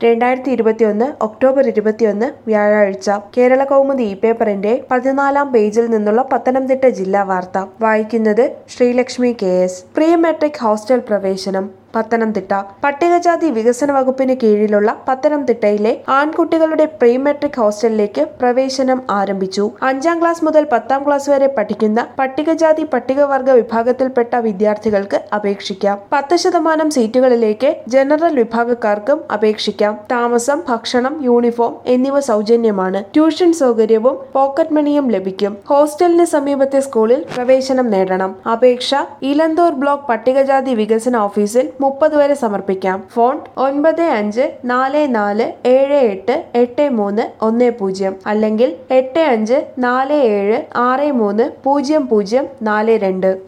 രണ്ടായിരത്തി ഇരുപത്തിയൊന്ന് ഒക്ടോബർ ഇരുപത്തിയൊന്ന് വ്യാഴാഴ്ച കേരള കൗമുദി ഇ പേപ്പറിന്റെ പതിനാലാം പേജിൽ നിന്നുള്ള പത്തനംതിട്ട ജില്ലാ വാർത്ത വായിക്കുന്നത് Sreelakshmi K S pre metric hostel പ്രവേശനം പത്തനംതിട്ട പട്ടികജാതി വികസന വകുപ്പിന് കീഴിലുള്ള പത്തനംതിട്ടയിലെ ആൺകുട്ടികളുടെ പ്രീ മെട്രിക് ഹോസ്റ്റലിലേക്ക് പ്രവേശനം ആരംഭിച്ചു അഞ്ചാം ക്ലാസ് മുതൽ പത്താം ക്ലാസ് വരെ പഠിക്കുന്ന പട്ടികജാതി പട്ടികവർഗ വിഭാഗത്തിൽപ്പെട്ട വിദ്യാർത്ഥികൾക്ക് അപേക്ഷിക്കാം പത്ത് ശതമാനം സീറ്റുകളിലേക്ക് ജനറൽ വിഭാഗക്കാർക്കും അപേക്ഷിക്കാം താമസം ഭക്ഷണം യൂണിഫോം എന്നിവ സൗജന്യമാണ് ട്യൂഷൻ സൗകര്യവും പോക്കറ്റ് മണിയും ലഭിക്കും ഹോസ്റ്റലിന് സമീപത്തെ സ്കൂളിൽ പ്രവേശനം നേടണം അപേക്ഷ ഇലന്തൂർ ബ്ലോക്ക് പട്ടികജാതി വികസന ഓഫീസിൽ മുപ്പത് വരെ സമർപ്പിക്കാം ഫോൺ ഒൻപത് അഞ്ച് നാല് നാല് ഏഴ് എട്ട് എട്ട് മൂന്ന് ഒന്ന് പൂജ്യം അല്ലെങ്കിൽ എട്ട് അഞ്ച് നാല് ഏഴ് ആറ് മൂന്ന് പൂജ്യം പൂജ്യം നാല് രണ്ട്